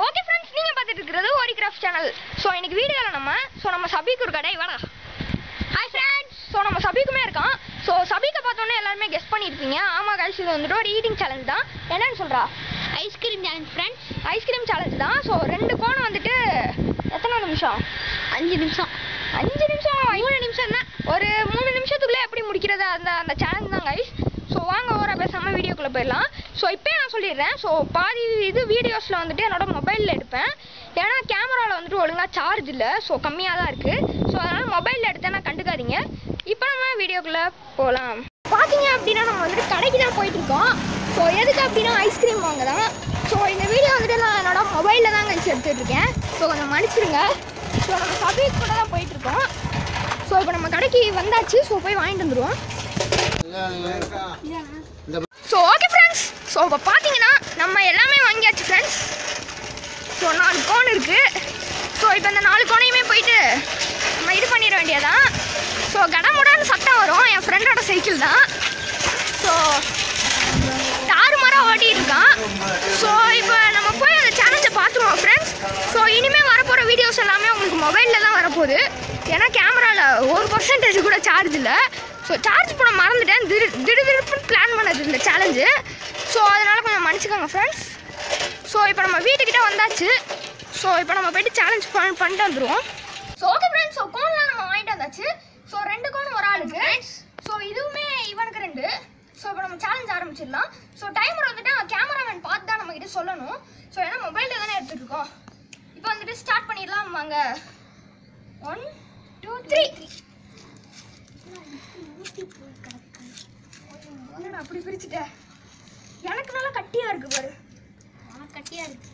Okay friends நீங்கள் பார்த்துட்டு இருக்கிறது ஓரி கிராஃப்ட் சேனல் ஸோ இன்னைக்கு வீடியோவில் நம்ம ஸோ நம்ம சபிக்கு ஒரு கடை வேணா ஹாய் ஃப்ரெண்ட்ஸ் ஸோ நம்ம சபிக்குமே இருக்கான் ஸோ சபிக்கை பார்த்தோன்னே எல்லாருமே கெஸ் பண்ணியிருப்பீங்க ஆமாம் கைஸ் இது வந்துட்டு ஒரு ஈட்டிங் சேலஞ்ச் தான் என்னன்னு சொல்கிறா ice cream challenge friends ice cream challenge தான் ஸோ ரெண்டு கோன் வந்துட்டு எத்தனை நிமிஷம் அஞ்சு நிமிஷம் அஞ்சு நிமிஷம் மூணு நிமிஷம் தான் ஒரு மூணு நிமிஷத்துக்குள்ளே எப்படி முடிக்கிறது அந்த அந்த சேலஞ்ச் தான் கைஸ் ஸோ வாங்க ஓர பேசாமல் வீடியோக்குள்ளே போயிடலாம் ஸோ இப்போயே நான் சொல்லிடுறேன் ஸோ பாதி இது வீடியோஸில் வந்துட்டு என்னோட மொபைலில் எடுப்பேன் ஏன்னா கேமராவில் வந்துட்டு ஒழுங்காக சார்ஜ் இல்லை ஸோ கம்மியாக தான் இருக்குது ஸோ அதனால் மொபைலில் எடுத்தேன்னா கண்டுக்காதீங்க இப்போ நம்ம வீடியோக்குள்ளே போகலாம் பார்த்தீங்க அப்படின்னா நம்ம வந்துட்டு கடைக்கு தான் போயிட்டுருக்கோம் ஸோ எதுக்கு அப்படின்னா ஐஸ்கிரீம் வாங்க தான் ஸோ இந்த வீடியோ வந்துட்டு நான் என்னோட மொபைலில் தான் கழிச்சு எடுத்துகிட்டு இருக்கேன் ஸோ கொஞ்சம் மன்னிச்சிருங்க ஸோ நம்ம சபீக் கூட தான் போயிட்டுருக்கோம் ஸோ இப்போ நம்ம கடைக்கு வந்தாச்சு ஸோ போய் வாங்கிட்டு வந்துடுவோம் ஸோ ஓகே ஃப்ரெண்ட்ஸ் ஸோ இப்போ பார்த்தீங்கன்னா நம்ம எல்லாமே வாங்கியாச்சு ஃப்ரெண்ட்ஸ் ஸோ நாலு கோன் இருக்குது ஸோ இப்போ இந்த நாலு கோனையுமே போயிட்டு நம்ம இது பண்ணிட வேண்டியதான் ஸோ கடமுடான்னு சத்தம் வரும் என் ஃப்ரெண்டோட சைக்கிள் தான் ஸோ தாறுமாறாக ஓட்டிட்டு இருக்கான் ஸோ இப்போ நம்ம போய் அந்த சேலஞ்சை பார்த்துருவோம் ஃப்ரெண்ட்ஸ் ஸோ இனிமேல் வரப்போகிற வீடியோஸ் எல்லாமே உங்களுக்கு மொபைலில் தான் வரப்போகுது ஏன்னா கேமராவில் ஒரு பர்சன்டேஜ் கூட சார்ஜ் இல்லை ஸோ சார்ஜ் போட மறந்துட்டேன் திடு திடுதிடுப்புன்னு பிளான் பண்ணது இந்த சேலஞ்சு ஸோ அதனால் கொஞ்சம் மன்னிச்சுக்கோங்க ஃப்ரெண்ட்ஸ் ஸோ இப்போ நம்ம வீட்டுக்கிட்ட வந்தாச்சு ஸோ இப்போ நம்ம போயிட்டு சேலஞ்ச் பண்ண பண்ணிட்டு வந்துடுவோம் ஸோ ஓகே ஃப்ரெண்ட்ஸ் ஸோ கோன்லாம் நம்ம வாங்கிட்டு வந்தாச்சு ஸோ ரெண்டு கோன் ஒரு ஆளுக்கு ஸோ இதுவுமே இவனுக்கு ரெண்டு ஸோ இப்போ நம்ம சேலஞ்ச் ஆரம்பிச்சிடலாம் ஸோ டைமர் வந்துட்டு கேமராமேன் பார்த்து தான் நம்மக்கிட்ட சொல்லணும் ஸோ ஏன்னா மொபைலில் தானே எடுத்துகிட்டு இருக்கோம் இப்போ வந்துட்டு ஸ்டார்ட் பண்ணிடலாம் வாங்க ஒன் டூ த்ரீ என்னடா அப்படி பிரிச்சுட்ட எனக்கு நல்லா கட்டியாக இருக்கு பாரு உனக்கு கட்டியா இருக்கு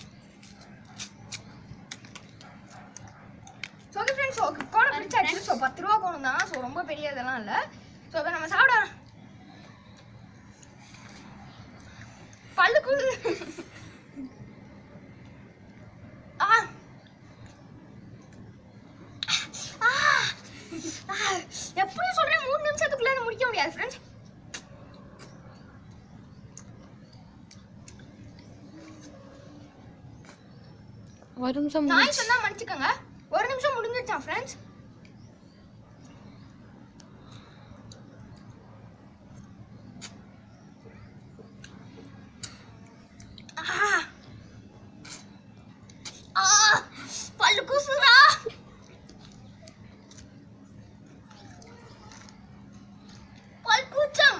ஸோ ஓகே ஃப்ரெண்ட்ஸ் ஓகே கோணம் பிடிச்சாச்சு ஸோ பத்து ரூபா கோணம் தான் ஸோ ரொம்ப பெரிய இதெல்லாம் இல்லை ஸோ இப்போ நம்ம சாப்பிட பல்லு கூடு ஆ ஆ. ஆ. எப்படி சொல்றேன் மூணு நிமிஷத்துக்குள்ள இதை முடிக்க முடியாது ஃப்ரெண்ட்ஸ் ஒரு நிமிஷம் நாய் சொன்னா மன்னிச்சுக்கோங்க ஒரு நிமிஷம் முடிஞ்சிருச்சான் ஃப்ரெண்ட்ஸ் பல்லு கூசுதா பல் கூச்சம்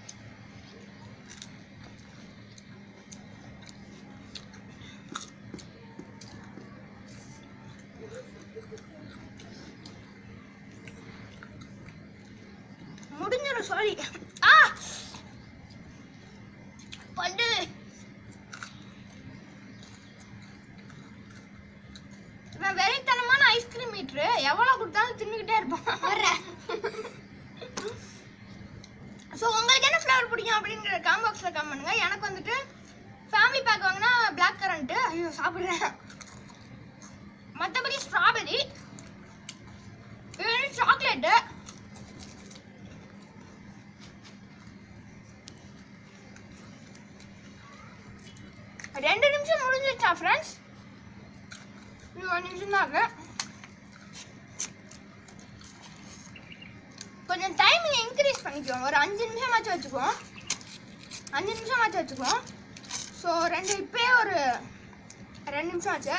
முடிஞ்சிடும் சாரி ஆ பல்லு இவன் வெறித்தனமான ஐஸ்கிரீம் மீட்ரு எவ்வளோ கொடுத்தாலும் தின்னுக்கிட்டே இருப்பான் வர்றேன் ஸோ உங்களுக்கு என்ன ஃப்ளேவர் பிடிக்கும் அப்படிங்கிற காம் பாக்ஸில் கம் பண்ணுங்க எனக்கு வந்துட்டு ஃபேமிலி பேக் வாங்கினா பிளாக் கரண்ட்டு ஐயோ சாப்பிட்றேன் மற்றபடி ஸ்ட்ராபெரி இது சாக்லேட்டு ரெண்டு நிமிஷம் முடிஞ்சிருச்சா ஃப்ரெண்ட்ஸ் இன்னும் ஒரு நிமிஷம் தான் இருக்கு கொஞ்சம் டைமிங் இன்க்ரீஸ் பண்ணிக்குவோம் ஒரு அஞ்சு நிமிஷமாச்சும் வச்சுக்குவோம் அஞ்சு நிமிஷமாச்சும் வச்சுக்குவோம் ஸோ ரெண்டு இப்போயே ஒரு ரெண்டு நிமிஷம் ஆச்சு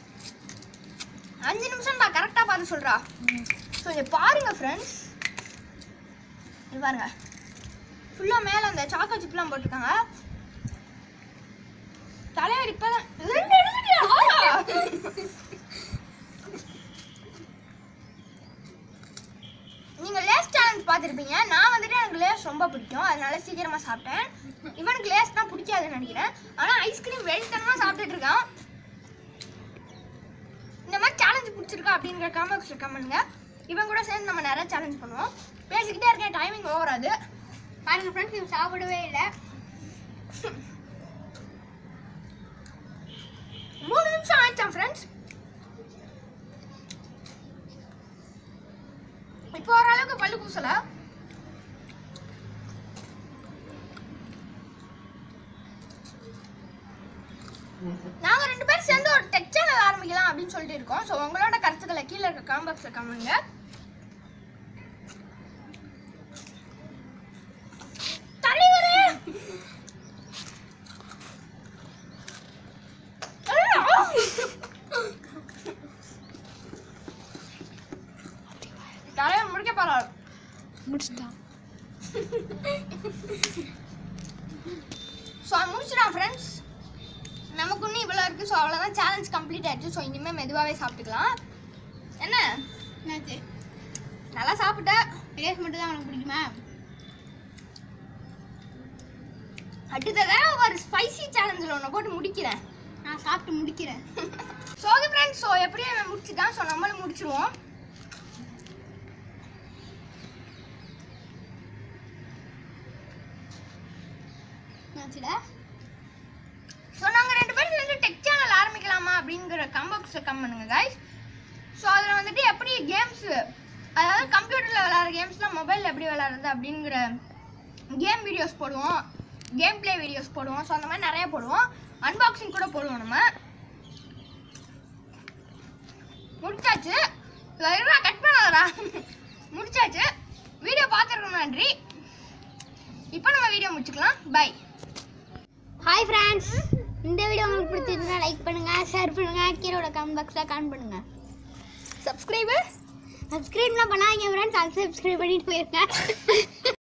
அஞ்சு நிமிஷம் தான் கரெக்டாக பார்த்து சொல்கிறா ஸோ இதை பாருங்க ஃப்ரெண்ட்ஸ் இது பாருங்க ஃபுல்லாக மேலே அந்த சாக்கோ சிப்லாம் போட்டிருக்காங்க தலைவர் இப்பதான் ரெண்டு எடுத்துட்டியா? நீங்க லேஸ் சேலஞ்ச் பார்த்துருப்பீங்க நான் வந்துட்டு எனக்கு லேஸ் ரொம்ப பிடிக்கும் அதனால சீக்கிரமா சாப்பிட்டேன் இவனுக்கு லேஸ்னா பிடிக்காதுன்னு நினைக்கிறேன் ஆனா ஐஸ்கிரீம் வெறித்தனமா சாப்பிட்டுட்டு இருக்கான் இந்த மாதிரி சேலஞ்ச் பிடிச்சிருக்கா அப்படிங்கிற காமெண்ட்ஸ்ல கமெண்ட்ங்க இவன் கூட சேர்ந்து நம்ம நிறைய சேலஞ்ச் பண்ணுவோம் பேசிக்கிட்டே இருக்கேன் டைமிங் ஓவர் ஆகுது பாருங்க ஃப்ரெண்ட்ஸ் இவன் சாப்பிடவே இல்லை மூணு நிமிஷம் ஆயிடுச்சான் ஃப்ரெண்ட்ஸ் இப்போ ஓரளவுக்கு பல்லு கூசல நாங்க ரெண்டு பேரும் சேர்ந்து பண்ணியிருக்கோம் ஸோ உங்களோட கருத்துக்களை கீழே இருக்க காமெண்ட் பாக்ஸில் கமெண்ட்ங்க தலைவரே தலைவர் முடிக்க போறாரு முடிச்சிட்டான் ஸோ முடிச்சிடான் ஃப்ரெண்ட்ஸ் நமக்கு இன்னும் இவ்வளோ இருக்குது ஸோ அவ்வளோதான் சேலஞ்ச் கம்ப்ளீட் ஆயிடுச்சு ஸோ இனிமேல் மெதுவாகவே சாப்பிட்டுக்கலாம் என்ன என்னாச்சு நல்லா சாப்பிட்ட லேஸ் மட்டும் தான் உனக்கு பிடிக்குமா அடுத்ததாக ஒரு ஸ்பைசி சேலஞ்சில் ஒன்று போட்டு முடிக்கிறேன் நான் சாப்பிட்டு முடிக்கிறேன் ஸோ ஓகே ஃப்ரெண்ட்ஸ் ஸோ எப்படியும் அவன் முடிச்சுட்டான் ஸோ நம்மளும் முடிச்சிருவோம் என்னாச்சுடா ஸோ நாங்கள் ரெண்டு பேரும் சேர்ந்து டெக் சேனல் ஆரம்பிக்கலாமா அப்படிங்கிற கம்பாக்ஸில் கம் பண்ணுங்க guys ஸோ அதில் வந்துட்டு எப்படி கேம்ஸு அதாவது கம்ப்யூட்டரில் விளாட்ற கேம்ஸ்லாம் மொபைலில் எப்படி விளாட்றது அப்படிங்கிற கேம் வீடியோஸ் போடுவோம் கேம் ப்ளே வீடியோஸ் போடுவோம் ஸோ அந்த மாதிரி நிறைய போடுவோம் அன்பாக்சிங் கூட போடுவோம் நம்ம முடிச்சாச்சு கட் பண்ணாதடா முடிச்சாச்சு வீடியோ பார்த்துருக்கோம் நன்றி இப்போ நம்ம வீடியோ முடிச்சுக்கலாம் பை ஹாய் ஃப்ரெண்ட்ஸ் இந்த வீடியோ உங்களுக்கு பிடிச்சிருந்தா லைக் பண்ணுங்க ஷேர் பண்ணுங்க கீழோட கமெண்ட் பாக்ஸில் கமெண்ட் பண்ணுங்க சப்ஸ்கிரைபர் சப்ஸ்கிரைப்லாம் பண்ணாதீங்க ஃப்ரெண்ட்ஸ் அது சப்ஸ்கிரைப் பண்ணிட்டு போயிருங்க